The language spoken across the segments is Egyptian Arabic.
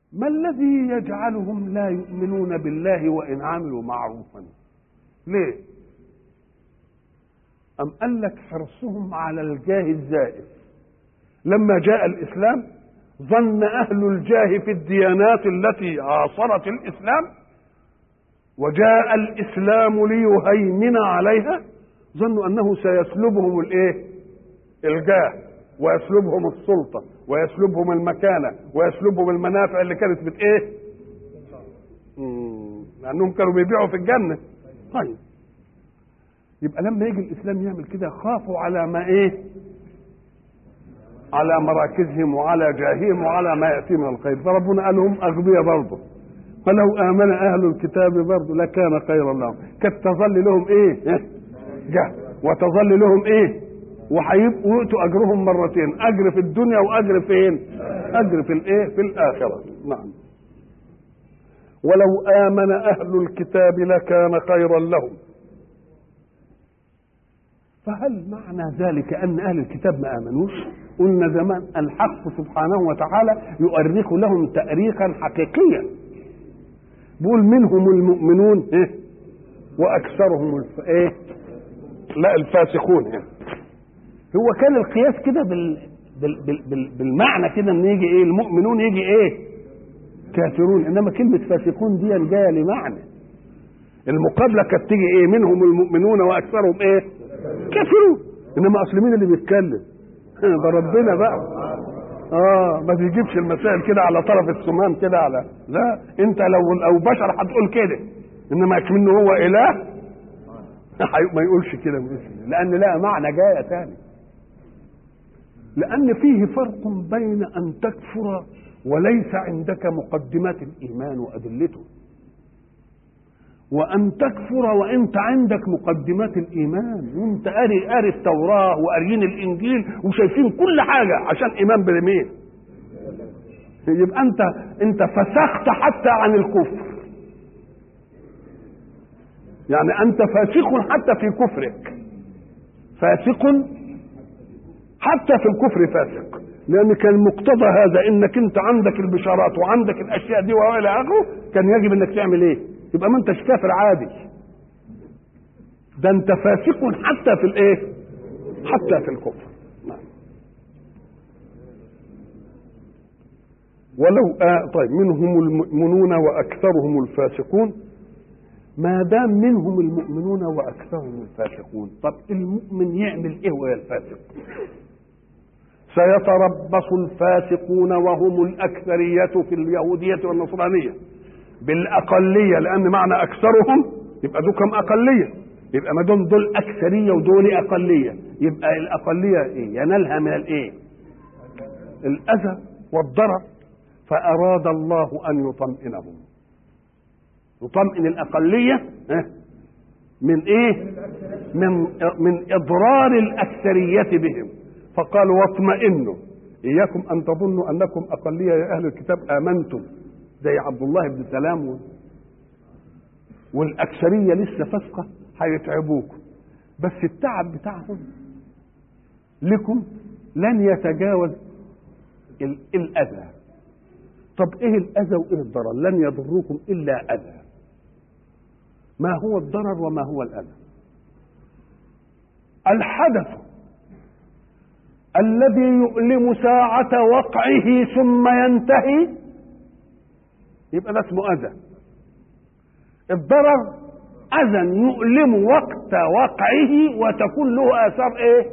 ما الذي يجعلهم لا يؤمنون بالله وإن عملوا معروفا ليه أم قال لك حرصهم على الجاه الزائف لما جاء الإسلام ظن أهل الجاه في الديانات التي عاصرت الإسلام وجاء الإسلام ليهيمن عليها ظنوا أنه سيسلبهم الإيه؟ الجاه ويسلبهم السلطة ويسلبهم المكانة ويسلبهم المنافع اللي كانت بت إيه؟ مم، لأنهم كانوا بيبيعوا في الجنة طيب يبقى لما يجي الإسلام يعمل كده خافوا على ما إيه؟ على مراكزهم وعلى جاههم وعلى ما يأتي من الخير فربنا قال هم أغبياء برضه فلو آمن أهل الكتاب برضه لكان خيرا لهم كانت تظل لهم إيه جهل وتظل لهم إيه وهيبقوا يؤتوا أجرهم مرتين أجر في الدنيا وأجر فين أجر في الإيه في الآخرة نعم ولو آمن أهل الكتاب لكان خيرا لهم فهل معنى ذلك ان اهل الكتاب ما امنوش قلنا زمان الحق سبحانه وتعالى يؤرخ لهم تاريخا حقيقيا بيقول منهم المؤمنون إيه؟ واكثرهم الف... ايه لا الفاسقون يعني. هو كان القياس كده بال... بال... بال... بال... بالمعنى كده ان يجي ايه المؤمنون يجي ايه كافرون انما كلمه فاسقون دي جايه لمعنى المقابله كانت تيجي ايه منهم المؤمنون واكثرهم ايه كافرون انما اصل مين اللي بيتكلم ده ربنا بقى اه ما بيجيبش المسائل كده على طرف السمان كده على لا انت لو لو بشر هتقول كده انما كمنه هو اله ما يقولش كده لان لا معنى جايه تاني لان فيه فرق بين ان تكفر وليس عندك مقدمات الايمان وادلته وان تكفر وانت عندك مقدمات الايمان وانت قاري قاري التوراه وقاريين الانجيل وشايفين كل حاجه عشان ايمان بمين يبقى انت انت فسخت حتى عن الكفر يعني انت فاسق حتى في كفرك فاسق حتى في الكفر فاسق لان كان مقتضى هذا انك انت عندك البشارات وعندك الاشياء دي والى اخره كان يجب انك تعمل ايه يبقى ما انتش كافر عادي ده انت فاسق حتى في الايه حتى في الكفر نعم. ولو آه طيب منهم المؤمنون واكثرهم الفاسقون ما دام منهم المؤمنون واكثرهم الفاسقون طب المؤمن يعمل ايه وهو الفاسق سيتربص الفاسقون وهم الاكثريه في اليهوديه والنصرانيه بالاقليه لان معنى اكثرهم يبقى دول كم اقليه يبقى ما دول دول اكثريه ودول اقليه يبقى الاقليه ايه ينالها من الايه الاذى والضرر فاراد الله ان يطمئنهم يطمئن الاقليه من ايه من من اضرار الاكثريه بهم فقال واطمئنوا اياكم ان تظنوا انكم اقليه يا اهل الكتاب امنتم زي عبد الله بن سلام و... والاكثريه لسه فاسقه هيتعبوكم بس التعب بتاعهم لكم لن يتجاوز ال... الاذى طب ايه الاذى وايه الضرر لن يضروكم الا اذى ما هو الضرر وما هو الاذى الحدث الذي يؤلم ساعة وقعه ثم ينتهي يبقى ده اسمه أذى الضرر أذى يؤلم وقت وقعه وتكون له آثار إيه؟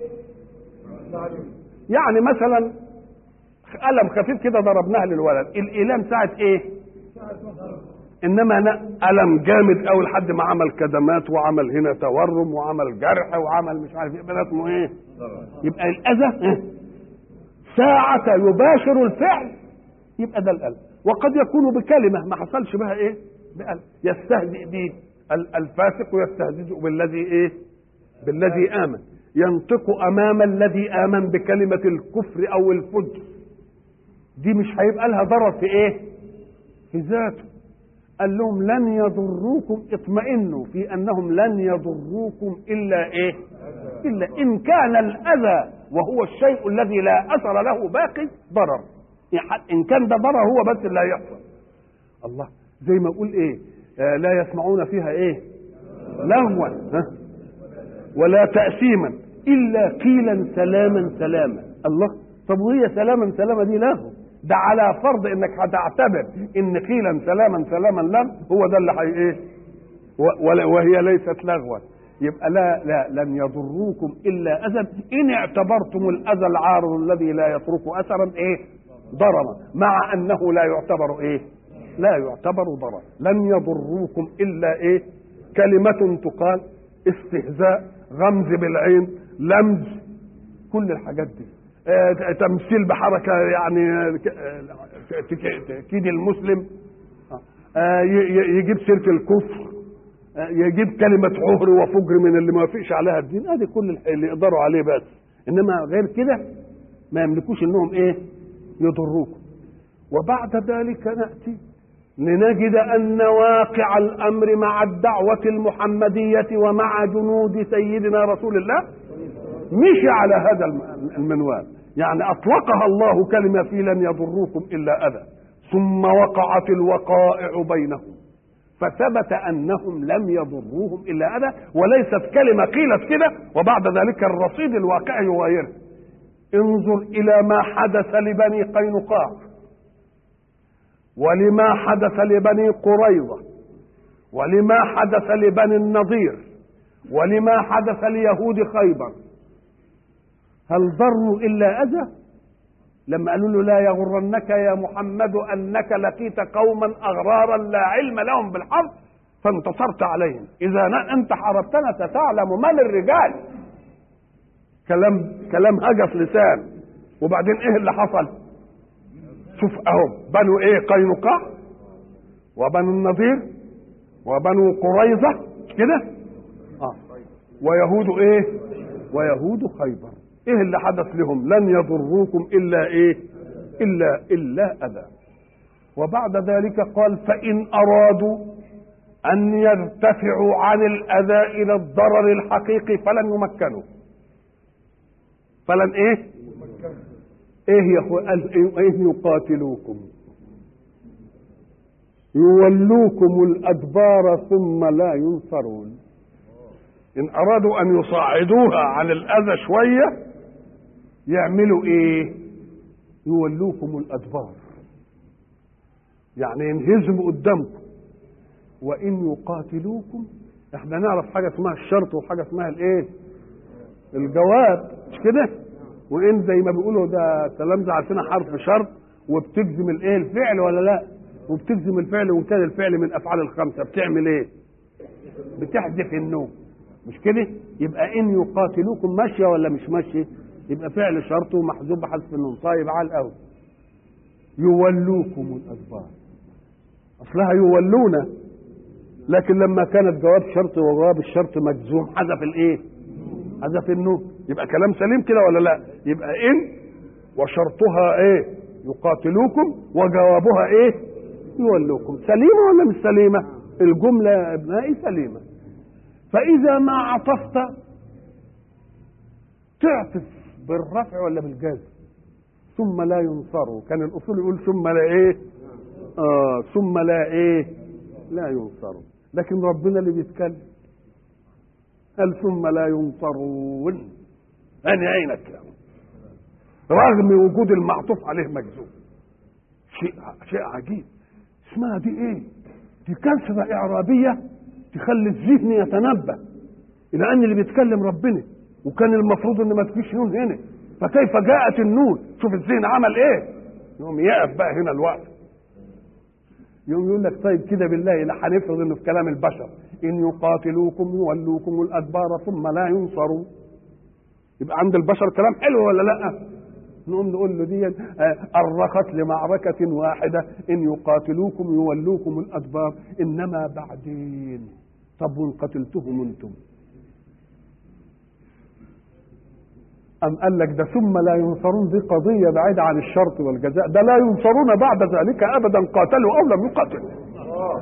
يعني مثلا ألم خفيف كده ضربناها للولد الإيلام ساعة إيه؟ انما أنا الم جامد قوي لحد ما عمل كدمات وعمل هنا تورم وعمل جرح وعمل مش عارف يبقى ده اسمه ايه يبقى الاذى إيه؟ ساعة يباشر الفعل يبقى ده الألم وقد يكون بكلمة ما حصلش بها ايه بألم يستهزئ به الفاسق ويستهزئ بالذي ايه بالذي آمن ينطق أمام الذي آمن بكلمة الكفر أو الفجر دي مش هيبقى لها ضرر في ايه في ذاته قال لهم لن يضروكم اطمئنوا في انهم لن يضروكم الا ايه الا ان كان الاذى وهو الشيء الذي لا اثر له باقي ضرر ان كان ده ضرر هو بس اللي هيحصل الله زي ما اقول ايه آه لا يسمعون فيها ايه لغوا ها ولا تأثيما إلا قيلا سلاما سلاما الله طب وهي سلاما سلاما دي لغو ده على فرض انك هتعتبر ان قيلا سلاما سلاما لم هو ده اللي حي ايه وهي ليست لغوا يبقى لا لا لن يضروكم الا اذى ان اعتبرتم الاذى العارض الذي لا يترك اثرا ايه ضررا مع انه لا يعتبر ايه لا يعتبر ضررا لن يضروكم الا ايه كلمة تقال استهزاء غمز بالعين لمز كل الحاجات دي آه تمثيل بحركة يعني تكيد المسلم آه يجيب سيرة الكفر آه يجيب كلمة عهر وفجر من اللي ما وافقش عليها الدين ادي كل اللي يقدروا عليه بس انما غير كده ما يملكوش انهم ايه يضروكم وبعد ذلك ناتي لنجد ان واقع الامر مع الدعوه المحمديه ومع جنود سيدنا رسول الله مشي على هذا المنوال يعني اطلقها الله كلمه في لن يضروكم الا اذى ثم وقعت الوقائع بينهم فثبت انهم لم يضروهم الا اذى وليست كلمه قيلت كده وبعد ذلك الرصيد الواقعي يغيرها انظر الى ما حدث لبني قينقاع ولما حدث لبني قريظة ولما حدث لبني النضير ولما حدث ليهود خيبر هل ضروا إلا أذى لما قالوا له لا يغرنك يا محمد أنك لقيت قوما أغرارا لا علم لهم بالحرب فانتصرت عليهم إذا أنت حاربتنا ستعلم من الرجال كلام كلام هجس لسان وبعدين ايه اللي حصل؟ شوف اهو بنو ايه قينقاع وبنو النضير وبنو قريظه كده اه ويهود ايه ويهود خيبر ايه اللي حدث لهم لن يضروكم الا ايه الا الا اذى وبعد ذلك قال فان ارادوا ان يرتفعوا عن الاذى الى الضرر الحقيقي فلن يمكنوا فلن ايه ايه يا اخو قال ايه يقاتلوكم يولوكم الادبار ثم لا ينصرون ان ارادوا ان يصعدوها عن الاذى شويه يعملوا ايه يولوكم الادبار يعني ينهزموا قدامكم وان يقاتلوكم احنا نعرف حاجه اسمها الشرط وحاجه اسمها الايه الجواب مش كده وان زي ما بيقولوا ده تلامذه عارفين حرف شرط وبتجزم الايه الفعل ولا لا وبتجزم الفعل وكان الفعل من افعال الخمسه بتعمل ايه بتحذف النوم مش كده يبقى ان يقاتلوكم ماشيه ولا مش ماشيه يبقى فعل شرط ومحذوف بحذف النون طيب على الاول يولوكم الادبار اصلها يولون لكن لما كانت جواب شرط وجواب الشرط مجزوم حذف الايه حذف النون يبقى كلام سليم كده ولا لا يبقى ان وشرطها ايه يقاتلوكم وجوابها ايه يولوكم سليمه ولا مش سليمه الجمله يا ابنائي سليمه فاذا ما عطفت تعطف بالرفع ولا بالجزم ثم لا ينصروا كان الاصول يقول ثم لا ايه اه ثم لا ايه لا ينصروا لكن ربنا اللي بيتكلم قال ثم لا ينصرون أنا عينك رغم وجود المعطوف عليه مجزوم شيء شيء عجيب اسمها دي ايه دي كسرة إعرابية تخلي الذهن يتنبه إلى أن اللي بيتكلم ربنا وكان المفروض إن ما تجيش نون هنا فكيف جاءت النون شوف الذهن عمل إيه يقوم يقف بقى هنا الوقت يقوم يقول لك طيب كده بالله لا هنفرض انه في كلام البشر ان يقاتلوكم يولوكم الادبار ثم لا ينصروا يبقى عند البشر كلام حلو ولا لا نقوم نقول له دي أرخت لمعركة واحدة إن يقاتلوكم يولوكم الأدبار إنما بعدين طب وإن قتلتهم أنتم أم قال لك ده ثم لا ينصرون دي قضية بعيدة عن الشرط والجزاء ده لا ينصرون بعد ذلك أبدا قاتلوا أو لم يقاتلوا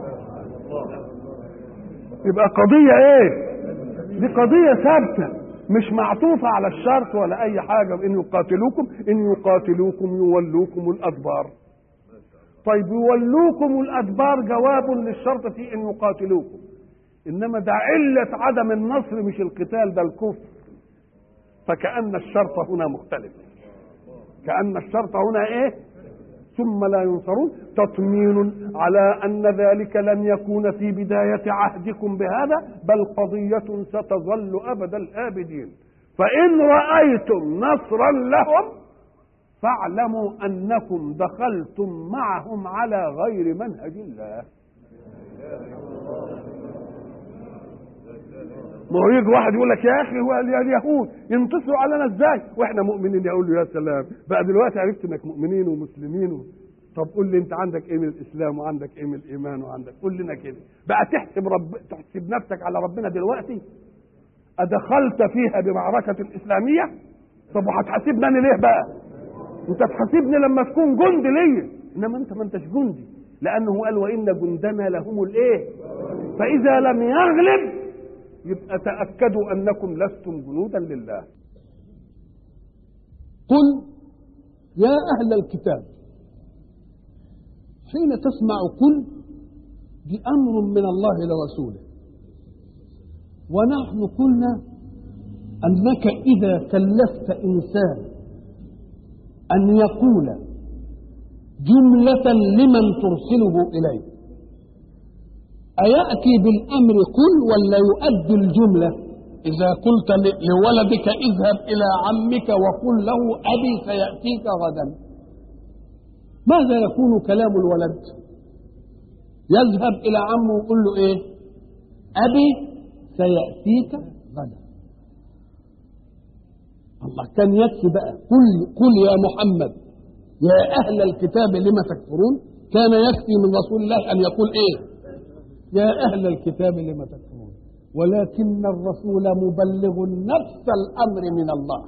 يبقى قضية إيه دي قضية ثابتة مش معطوفة على الشرط ولا أي حاجة إن يقاتلوكم إن يقاتلوكم يولوكم الأدبار طيب يولوكم الأدبار جواب للشرط في إن يقاتلوكم إنما ده علة عدم النصر مش القتال ده الكفر فكأن الشرط هنا مختلف كأن الشرط هنا إيه ثم لا ينصرون تطمين على أن ذلك لن يكون في بداية عهدكم بهذا بل قضية ستظل أبد الآبدين فإن رأيتم نصرا لهم فاعلموا أنكم دخلتم معهم على غير منهج الله ما هو يجي واحد يقول لك يا اخي هو اليهود ينتصروا علينا ازاي واحنا مؤمنين يقول له يا سلام بقى دلوقتي عرفت انك مؤمنين ومسلمين و... طب قول لي انت عندك ايه من الاسلام وعندك ايه من الايمان وعندك قول لنا كده بقى تحسب رب تحسب نفسك على ربنا دلوقتي ادخلت فيها بمعركه الاسلاميه طب وهتحاسبني انا ليه بقى انت تحاسبني لما تكون جندي ليا انما انت ما انتش جندي لانه قال وان جندنا لهم الايه فاذا لم يغلب يبقى تأكدوا أنكم لستم جنودا لله قل يا أهل الكتاب حين تسمع قل بأمر من الله لرسوله ونحن قلنا أنك إذا كلفت إنسان أن يقول جملة لمن ترسله إليه أيأتي بالأمر قل ولا يؤدي الجملة إذا قلت لولدك اذهب إلى عمك وقل له أبي سيأتيك غدا ماذا يكون كلام الولد يذهب إلى عمه ويقول له إيه أبي سيأتيك غدا الله كان يكفي بقى قل قل يا محمد يا أهل الكتاب لم تكفرون كان يكفي من رسول الله أن يقول إيه يا أهل الكتاب لم تكفرون ولكن الرسول مبلغ نفس الأمر من الله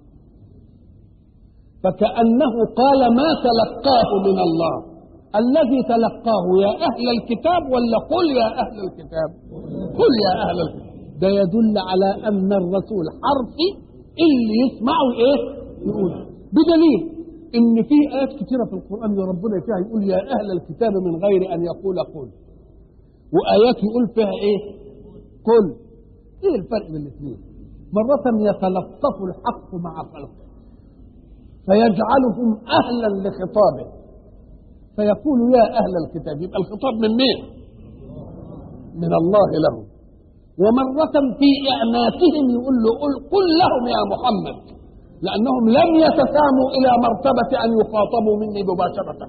فكأنه قال ما تلقاه من الله الذي تلقاه يا أهل الكتاب ولا قل يا أهل الكتاب قل يا أهل الكتاب ده يدل على أن الرسول حرفي اللي يسمعه إيه يقول بدليل إن في آيات كثيرة في القرآن ربنا فيها يقول يا أهل الكتاب من غير أن يقول قل وآيات يقول فيها إيه قل إيه الفرق بين الاثنين مرة يتلطف الحق مع خلقه فيجعلهم أهلا لخطابه فيقول يا أهل الكتاب يبقى الخطاب من مين من الله لهم ومرة في إعناتهم يقول له قل, قل لهم يا محمد لأنهم لم يتساموا إلى مرتبة أن يخاطبوا مني مباشرة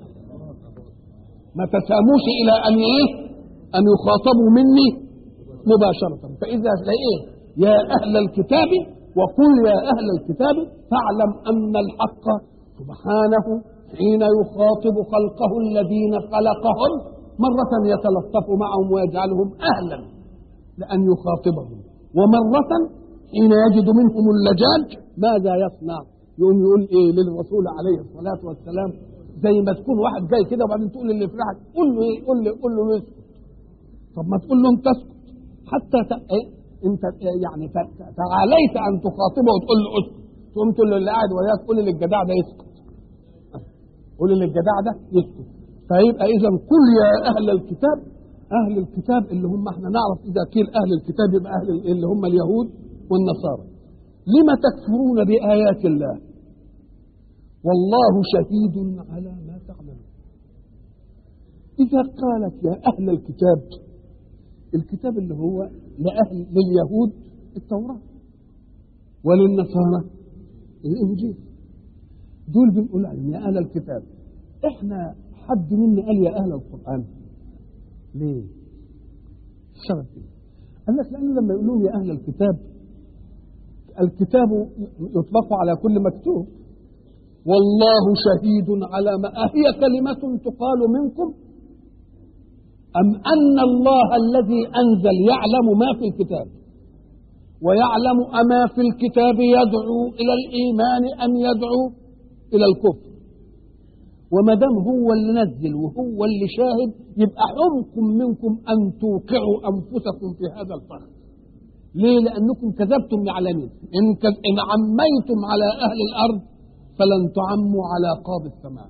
ما تساموش إلى أن إيه أن يخاطبوا مني مباشرة فإذا إيه يا أهل الكتاب وقل يا أهل الكتاب فاعلم أن الحق سبحانه حين يخاطب خلقه الذين خلقهم مرة يتلطف معهم ويجعلهم أهلا لأن يخاطبهم ومرة حين يجد منهم اللجاج ماذا يصنع يقوم يقول ايه للرسول عليه الصلاة والسلام زي ما تكون واحد جاي كده وبعدين تقول للي في ريحك قول له ايه قول له قول له اسكت طب ما تقول له انت اسكت حتى ت... إيه؟ انت يعني ت... تعاليت ان تخاطبه وتقول له اسكت تقوم تقول له اللي قاعد وياك قول للجدع ده يسكت قول للجدع ده يسكت فيبقى اذا قل يا اهل الكتاب اهل الكتاب اللي هم احنا نعرف اذا قيل اهل الكتاب يبقى اهل اللي هم اليهود والنصارى لم تكفرون بايات الله والله شهيد على ما تعملون اذا قالت يا اهل الكتاب الكتاب اللي هو لأهل لليهود التوراة وللنصارى الإنجيل دول بنقول عليهم يا أهل الكتاب إحنا حد منا قال يا أهل القرآن ليه؟ السبب إيه؟ قال لك لأنه لما يقول لهم يا أهل الكتاب الكتاب يطلق على كل مكتوب والله شهيد على ما أهي كلمة تقال منكم أم أن الله الذي أنزل يعلم ما في الكتاب ويعلم أما في الكتاب يدعو إلى الإيمان أم يدعو إلى الكفر وما دام هو اللي نزل وهو اللي شاهد يبقى حرمكم منكم أن توقعوا أنفسكم في هذا الفخ ليه لأنكم كذبتم معلمين إن, كذ... إن عميتم على أهل الأرض فلن تعموا على قاضي السماء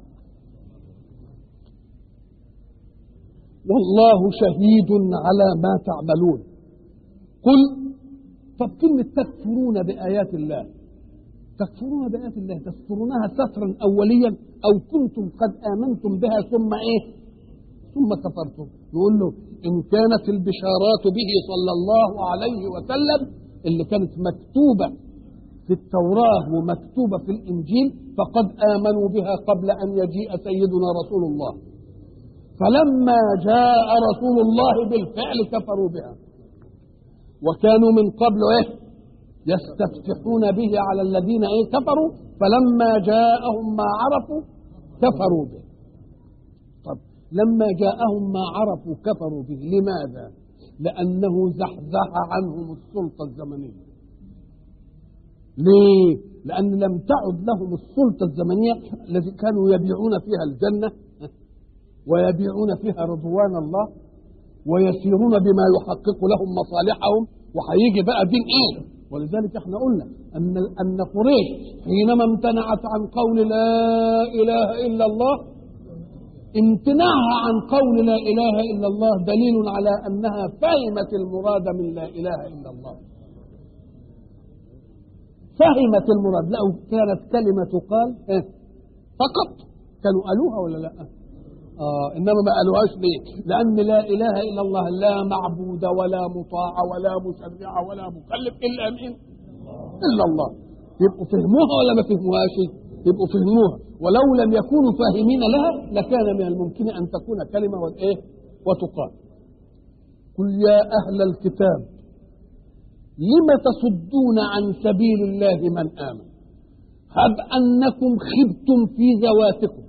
والله شهيد على ما تعملون قل طب كلمة تكفرون بآيات الله تكفرون بآيات الله تذكرونها سترا أوليا أو كنتم قد آمنتم بها ثم إيه ثم كفرتم يقول له إن كانت البشارات به صلى الله عليه وسلم اللي كانت مكتوبة في التوراة ومكتوبة في الإنجيل فقد آمنوا بها قبل أن يجيء سيدنا رسول الله فلما جاء رسول الله بالفعل كفروا بها وكانوا من قبل ايه يستفتحون به على الذين ايه كفروا فلما جاءهم ما عرفوا كفروا به طب لما جاءهم ما عرفوا كفروا به لماذا لانه زحزح عنهم السلطه الزمنيه ليه لان لم تعد لهم السلطه الزمنيه التي كانوا يبيعون فيها الجنه ويبيعون فيها رضوان الله ويسيرون بما يحقق لهم مصالحهم وهيجي بقى دين ايه ولذلك احنا قلنا ان ان قريش حينما امتنعت عن قول لا اله الا الله امتناعها عن قول لا اله الا الله دليل على انها فهمت المراد من لا اله الا الله فهمت المراد لو كانت كلمه تقال إيه؟ فقط كانوا قالوها ولا لا آه إنما ما قالوهاش ليه لأن لا إله إلا الله لا معبود ولا مطاع ولا مشرع ولا مكلف إلا مين إلا الله يبقوا فهموها ولا ما فهموهاش يبقوا فهموها ولو لم يكونوا فاهمين لها لكان من الممكن أن تكون كلمة وإيه وتقال قل يا أهل الكتاب لم تصدون عن سبيل الله من آمن هب أنكم خبتم في ذواتكم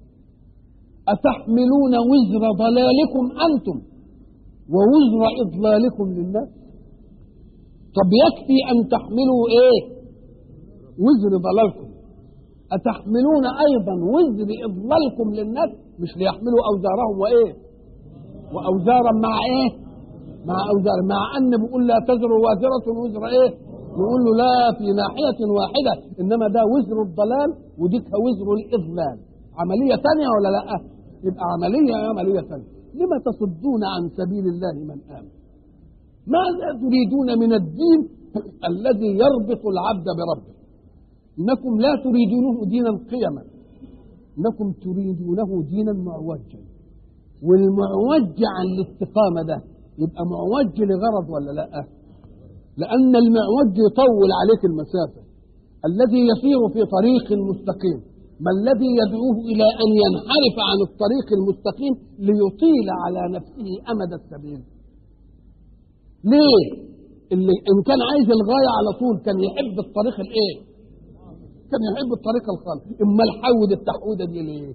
أتحملون وزر ضلالكم أنتم ووزر إضلالكم للناس طب يكفي أن تحملوا إيه وزر ضلالكم أتحملون أيضا وزر إضلالكم للناس مش ليحملوا أوزارهم وإيه وأوزارا مع إيه مع أوزار مع أن بيقول لا تزر وازرة وزر إيه نقول له لا في ناحية واحدة إنما ده وزر الضلال وديك وزر الإضلال عملية ثانية ولا لأ يبقى عملية عملية ثانية لما تصدون عن سبيل الله من آمن ماذا تريدون من الدين الذي يربط العبد بربه إنكم لا تريدونه دينا قيما إنكم تريدونه دينا معوجا والمعوج عن الاستقامة ده يبقى معوج لغرض ولا لا لأن المعوج يطول عليك المسافة الذي يسير في طريق مستقيم ما الذي يدعوه إلى أن ينحرف عن الطريق المستقيم ليطيل على نفسه أمد السبيل ليه اللي إن كان عايز الغاية على طول كان يحب الطريق الإيه كان يحب الطريق الخالص إما الحود التحودة دي ليه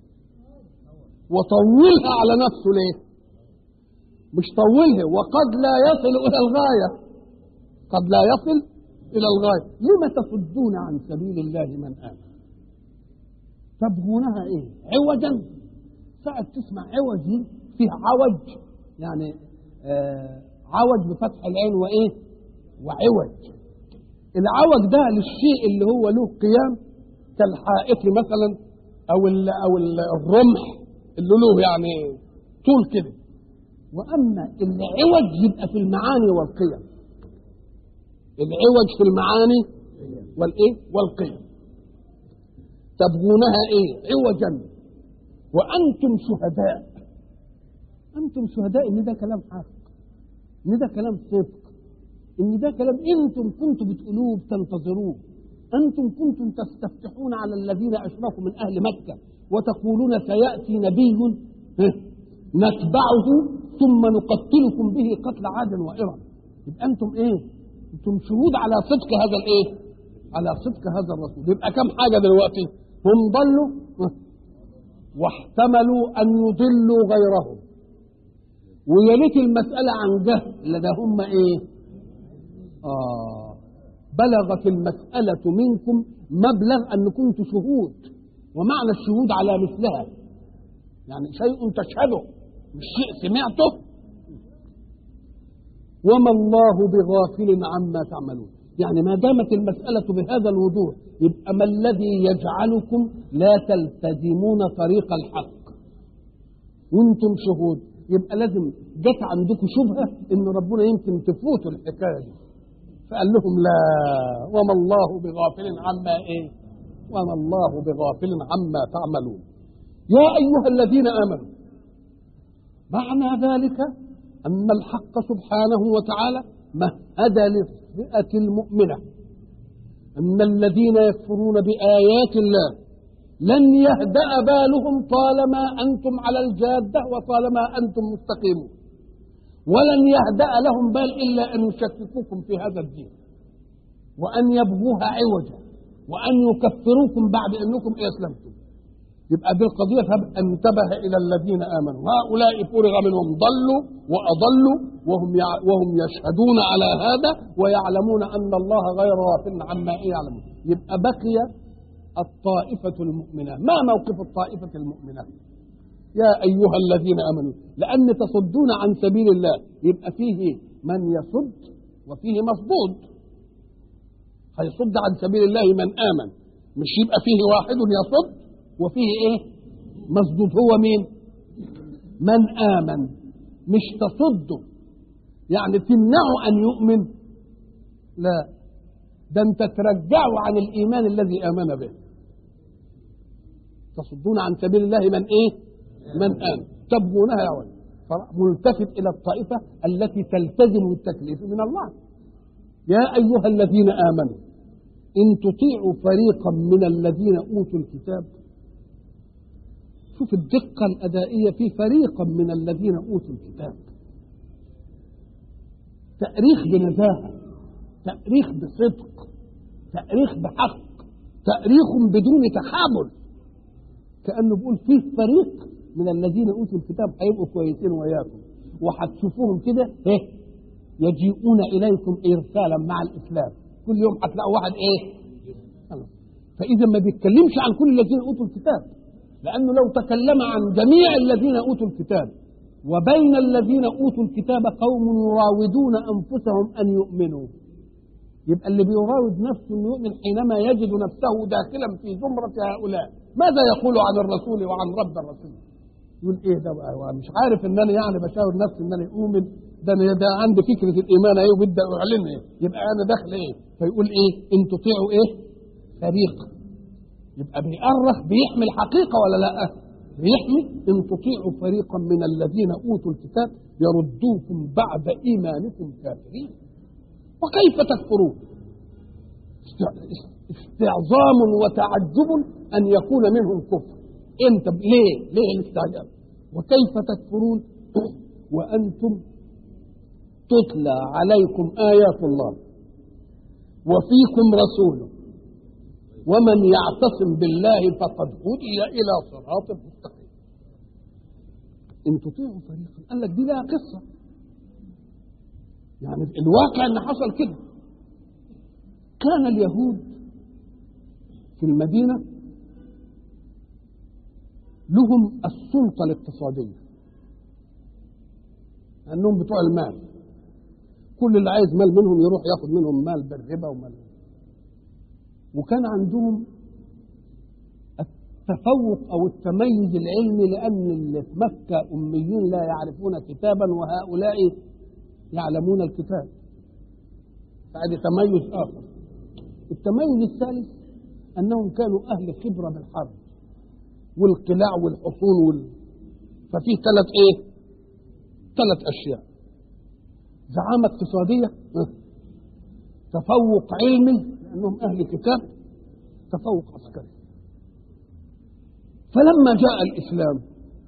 وطولها على نفسه ليه مش طولها وقد لا يصل إلى الغاية قد لا يصل إلى الغاية لما تصدون عن سبيل الله من آمن تبغونها ايه عوجا ساعة تسمع عوج دي فيها عوج يعني آه عوج بفتح العين وايه وعوج العوج ده للشيء اللي هو له قيام كالحائط مثلا او ال او ال الرمح اللي له يعني طول كده واما العوج يبقى في المعاني والقيم العوج في المعاني والايه والقيم تبغونها ايه عوجا وانتم شهداء انتم شهداء ان ده كلام حق ان ده كلام صدق ان ده كلام انتم كنتم بتقولوه بتنتظروه انتم كنتم تستفتحون على الذين اشركوا من اهل مكه وتقولون سياتي نبي نتبعه ثم نقتلكم به قتل عاد وارم يبقى انتم ايه انتم شهود على صدق هذا الايه على صدق هذا الرسول يبقى كم حاجه دلوقتي هم ضلوا واحتملوا ان يضلوا غيرهم ويليك المسألة عن جهل ده هم ايه آه بلغت المسألة منكم مبلغ أن كنت شهود ومعنى الشهود على مثلها يعني شيء تشهده مش شيء سمعته وما الله بغافل عما تعملون يعني ما دامت المسألة بهذا الوضوح يبقى ما الذي يجعلكم لا تلتزمون طريق الحق وانتم شهود يبقى لازم جت عندكم شبهة ان ربنا يمكن تفوتوا الحكاية دي فقال لهم لا وما الله بغافل عما ايه وما الله بغافل عما تعملون يا ايها الذين امنوا معنى ذلك ان الحق سبحانه وتعالى مهد للفئه المؤمنه ان الذين يكفرون بايات الله لن يهدا بالهم طالما انتم على الجاده وطالما انتم مستقيمون ولن يهدا لهم بال الا ان يشككوكم في هذا الدين وان يبغوها عوجا وان يكفروكم بعد انكم اسلمتم يبقى دي القضيه انتبه الى الذين امنوا هؤلاء فرغ منهم ضلوا واضلوا وهم يع... وهم يشهدون على هذا ويعلمون ان الله غير غافل عما يعلمون يبقى بقي الطائفه المؤمنه ما موقف الطائفه المؤمنه يا ايها الذين امنوا لان تصدون عن سبيل الله يبقى فيه من يصد وفيه مصدود هيصد عن سبيل الله من امن مش يبقى فيه واحد يصد وفيه ايه مصدود هو مين من امن مش تصده يعني تمنعه ان يؤمن لا ده انت ترجعه عن الايمان الذي امن به تصدون عن سبيل الله من ايه من امن تبغونها يا ولد ملتفت الى الطائفه التي تلتزم بالتكليف من الله يا ايها الذين امنوا ان تطيعوا فريقا من الذين اوتوا الكتاب شوف الدقة الأدائية في فريقا من الذين أوتوا الكتاب تأريخ بنزاهة تأريخ بصدق تأريخ بحق تأريخ بدون تحامل كأنه بيقول فيه فريق من الذين أوتوا الكتاب هيبقوا كويسين وياكم وهتشوفوهم كده ايه يجيئون إليكم إرسالا مع الإسلام كل يوم هتلاقوا واحد إيه فإذا ما بيتكلمش عن كل الذين أوتوا الكتاب لأنه لو تكلم عن جميع الذين أوتوا الكتاب وبين الذين أوتوا الكتاب قوم يراودون أنفسهم أن يؤمنوا يبقى اللي بيراود نفسه أن يؤمن حينما يجد نفسه داخلا في زمرة هؤلاء ماذا يقول عن الرسول وعن رب الرسول يقول ايه ده بقى مش عارف ان انا يعني بشاور نفسي ان انا اؤمن ده انا ده عندي فكره الايمان ايه وببدا اعلنها ايه يبقى انا داخل ايه فيقول ايه ان تطيعوا ايه فريق يبقى بيأرخ بيحمي الحقيقة ولا لا بيحمي إن تطيعوا فريقا من الذين أوتوا الكتاب يردوكم بعد إيمانكم كافرين وكيف تكفرون استعظام وتعجب أن يكون منهم كفر أنت ليه ليه الاستعجاب وكيف تكفرون وأنتم تتلى عليكم آيات الله وفيكم رسوله ومن يعتصم بالله فقد هدي الى صراط مستقيم ان تطيعوا فريقا قال لك دي لها قصه يعني الواقع ان حصل كده كان اليهود في المدينه لهم السلطه الاقتصاديه انهم بتوع المال كل اللي عايز مال منهم يروح ياخد منهم مال بالربا ومال وكان عندهم التفوق او التميز العلمي لان اللي في مكه اميين لا يعرفون كتابا وهؤلاء يعلمون الكتاب فهذا تميز اخر التميز الثالث انهم كانوا اهل خبره بالحرب والقلاع والحصون وال... ففي ثلاث ايه ثلاث اشياء زعامه اقتصاديه تفوق علمي لأنهم أهل كتاب تفوق عسكري فلما جاء الإسلام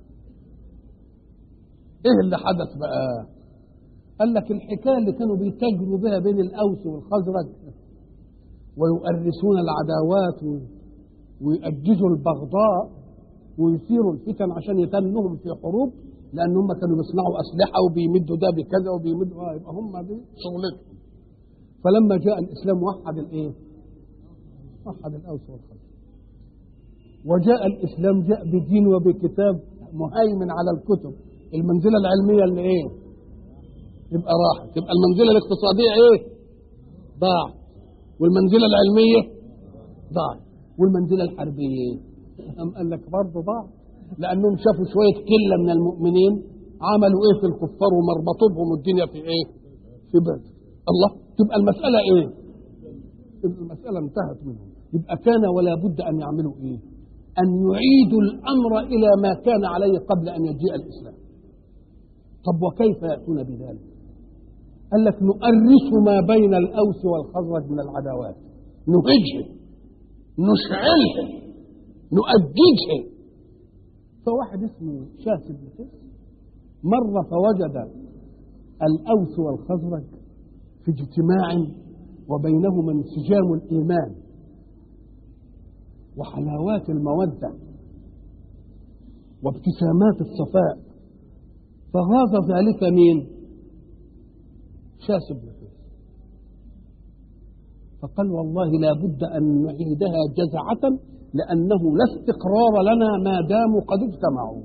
إيه اللي حدث بقى قال لك الحكاية اللي كانوا بيتاجروا بها بين الأوس والخزرج ويؤرسون العداوات ويؤججوا البغضاء ويثيروا الفتن عشان يتنهم في حروب لأن هم كانوا بيصنعوا أسلحة وبيمدوا ده بكذا وبيمدوا آه يبقى هم دي شغلتهم فلما جاء الاسلام وحد الايه؟ وحد الاوس والخزرج. وجاء الاسلام جاء بدين وبكتاب مهيمن على الكتب، المنزله العلميه اللي ايه؟ يبقى راحت يبقى المنزله الاقتصاديه ايه ضاعت والمنزله العلميه ضاعت والمنزله الحربيه ايه أم قال لك برضه ضاعت لانهم شافوا شويه قله من المؤمنين عملوا ايه في الكفار ومربطوا بهم الدنيا في ايه في بدر الله تبقى المساله ايه تبقى المساله انتهت منهم يبقى كان ولا بد ان يعملوا ايه ان يعيدوا الامر الى ما كان عليه قبل ان يجيء الاسلام طب وكيف ياتون بذلك قال لك نؤرس ما بين الاوس والخزرج من العداوات نهجها نشعلها نؤججها فواحد اسمه شاس بن قيس مر فوجد الاوس والخزرج في اجتماع وبينهما انسجام الايمان وحلاوات الموده وابتسامات الصفاء فغاض ذلك مين شاس بن قيس فقال والله لا بد أن نعيدها جزعة لأنه لا استقرار لنا ما داموا قد اجتمعوا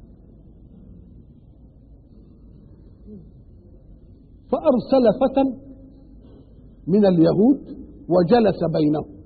فأرسل فتى من اليهود وجلس بينهم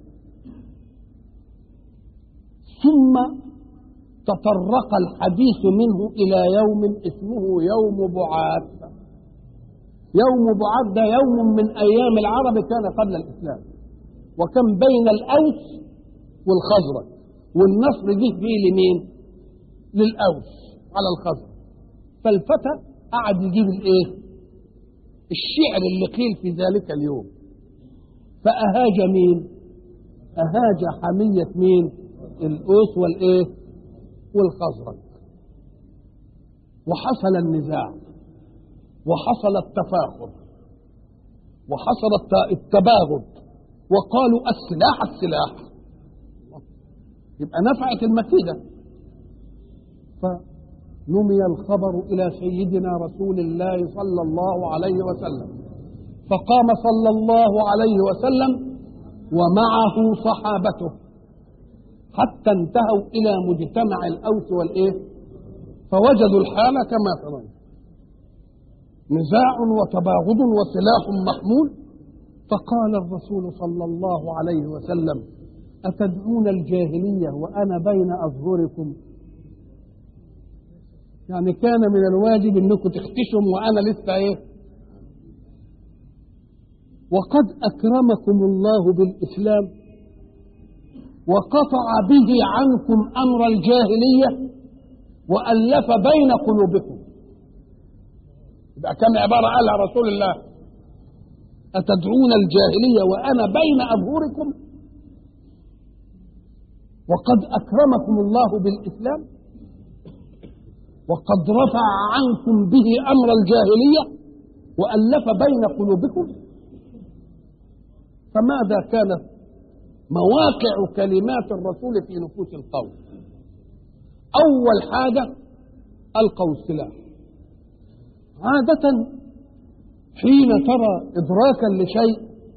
ثم تطرق الحديث منه إلى يوم اسمه يوم بعاث يوم بعاث ده يوم من أيام العرب كان قبل الإسلام وكان بين الأوس والخزرج والنصر جه فيه لمين؟ للأوس على الخزرج فالفتى قعد يجيب الإيه؟ الشعر اللي قيل في ذلك اليوم فأهاج مين؟ أهاج حمية مين؟ الأوس والإيه؟ والخزرج وحصل النزاع وحصل التفاخر وحصل التباغض وقالوا السلاح السلاح يبقى نفعت المكيدة فنمي الخبر إلى سيدنا رسول الله صلى الله عليه وسلم فقام صلى الله عليه وسلم ومعه صحابته حتى انتهوا إلى مجتمع الأوس والإيه فوجدوا الحال كما ترون نزاع وتباغض وسلاح محمول فقال الرسول صلى الله عليه وسلم أتدعون الجاهلية وأنا بين أظهركم يعني كان من الواجب أنكم تختشم وأنا لسه إيه وقد أكرمكم الله بالإسلام وقطع به عنكم امر الجاهليه والف بين قلوبكم يبقى كم عباره قالها رسول الله اتدعون الجاهليه وانا بين اظهركم وقد اكرمكم الله بالاسلام وقد رفع عنكم به امر الجاهليه والف بين قلوبكم فماذا كانت مواقع كلمات الرسول في نفوس القوم أول حاجة ألقوا السلاح عادة حين ترى إدراكا لشيء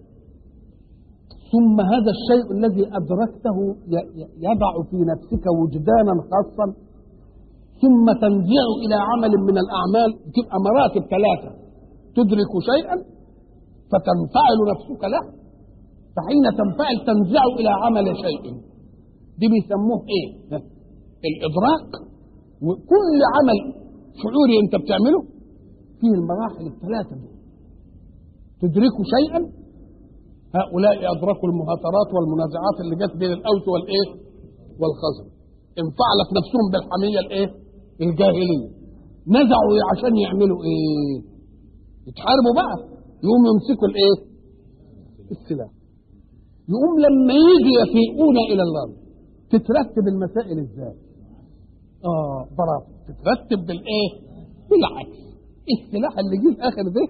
ثم هذا الشيء الذي أدركته يضع في نفسك وجدانا خاصا ثم تنزع إلى عمل من الأعمال تبقى مراتب ثلاثة تدرك شيئا فتنفعل نفسك له فحين تنفعل تنزع الى عمل شيء دي بيسموه ايه الادراك وكل عمل شعوري انت بتعمله فيه المراحل الثلاثه دي تدركوا شيئا هؤلاء ادركوا المهاترات والمنازعات اللي جت بين الاوس والايه والخزر انفعلت نفسهم بالحميه الايه الجاهليه نزعوا عشان يعملوا ايه يتحاربوا بقى يقوموا يمسكوا الايه السلاح يقوم لما يجي يفيئون الى الارض تترتب المسائل ازاي اه برافو تترتب بالايه بالعكس السلاح اللي جه في اخر ده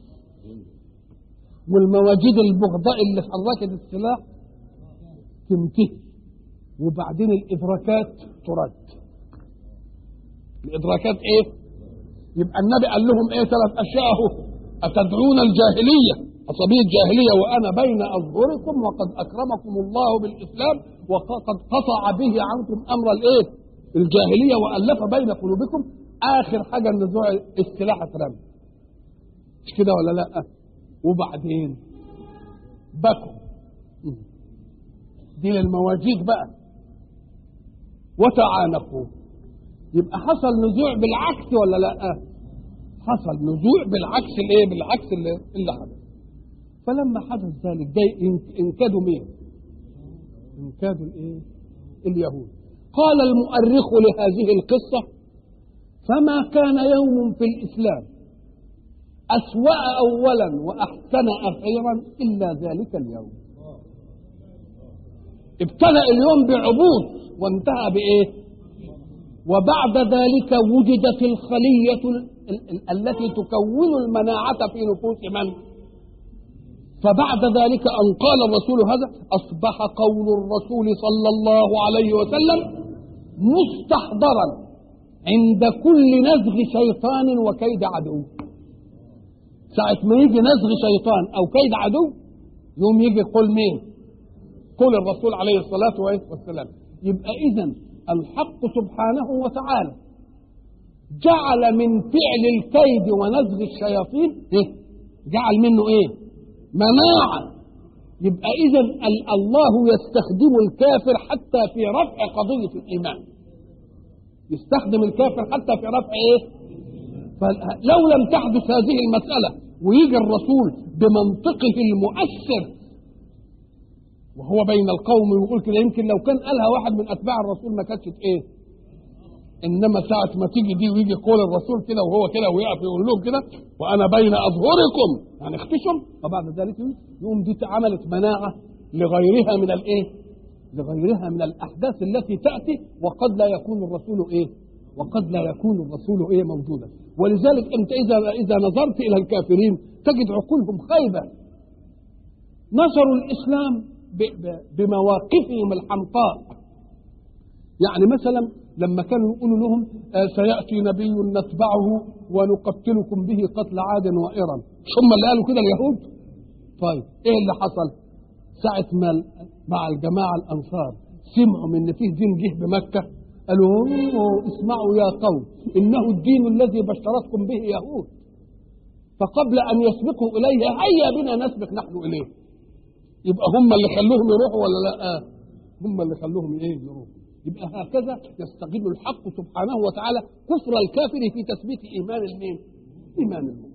والمواجيد البغضاء اللي حركت السلاح تنتهي وبعدين الادراكات ترد الادراكات ايه يبقى النبي قال لهم ايه ثلاث اشياء اهو اتدعون الجاهليه عصبية الجاهلية وأنا بين أظهركم وقد أكرمكم الله بالإسلام وقد قطع به عنكم أمر الإيه؟ الجاهلية وألف بين قلوبكم آخر حاجة النزوع السلاح اترمى مش كده ولا لا وبعدين بكوا دي للمواجيد بقى وتعانقوا يبقى حصل نزوع بالعكس ولا لا حصل نزوع بالعكس الايه بالعكس اللي, اللي حدث فلما حدث ذلك ده انكادوا مين انكادوا الايه اليهود قال المؤرخ لهذه القصه فما كان يوم في الاسلام اسوا اولا واحسن اخيرا الا ذلك اليوم ابتدا اليوم بعبود وانتهى بايه وبعد ذلك وجدت الخليه التي تكون المناعه في نفوس من فبعد ذلك ان قال الرسول هذا اصبح قول الرسول صلى الله عليه وسلم مستحضرا عند كل نزغ شيطان وكيد عدو ساعة ما يجي نزغ شيطان أو كيد عدو يوم يجي قول مين؟ قول الرسول عليه الصلاة والسلام يبقى إذا الحق سبحانه وتعالى جعل من فعل الكيد ونزغ الشياطين إيه؟ جعل منه إيه؟ مناعة يبقى إذا الله يستخدم الكافر حتى في رفع قضية الإيمان يستخدم الكافر حتى في رفع إيه؟ فلو لم تحدث هذه المسألة ويجي الرسول بمنطقه المؤثر وهو بين القوم ويقول كده يمكن لو كان قالها واحد من اتباع الرسول ما كانتش ايه انما ساعه ما تيجي دي ويجي قول الرسول كده وهو كده ويقف يقول لهم كده وانا بين اظهركم يعني اختشم وبعد ذلك يقوم دي عملت مناعه لغيرها من الايه لغيرها من الاحداث التي تاتي وقد لا يكون الرسول ايه وقد لا يكون الرسول ايه موجودا ولذلك انت اذا اذا نظرت الى الكافرين تجد عقولهم خايبه نشروا الاسلام بمواقفهم الحمقاء يعني مثلا لما كانوا يقولوا لهم آه سياتي نبي نتبعه ونقتلكم به قتل عاد وارم ثم اللي قالوا كده اليهود طيب ايه اللي حصل ساعه ما مع الجماعه الانصار سمعوا من ان فيه دين جه بمكه قالوا اسمعوا يا قوم انه الدين الذي بشرتكم به يهود فقبل ان يسبقوا اليه هيا بنا نسبق نحن اليه يبقى هم اللي خلوهم يروحوا ولا لا هم اللي خلوهم ايه يروحوا يبقى هكذا يستغل الحق سبحانه وتعالى كفر الكافر في تثبيت ايمان المين ايمان المؤمن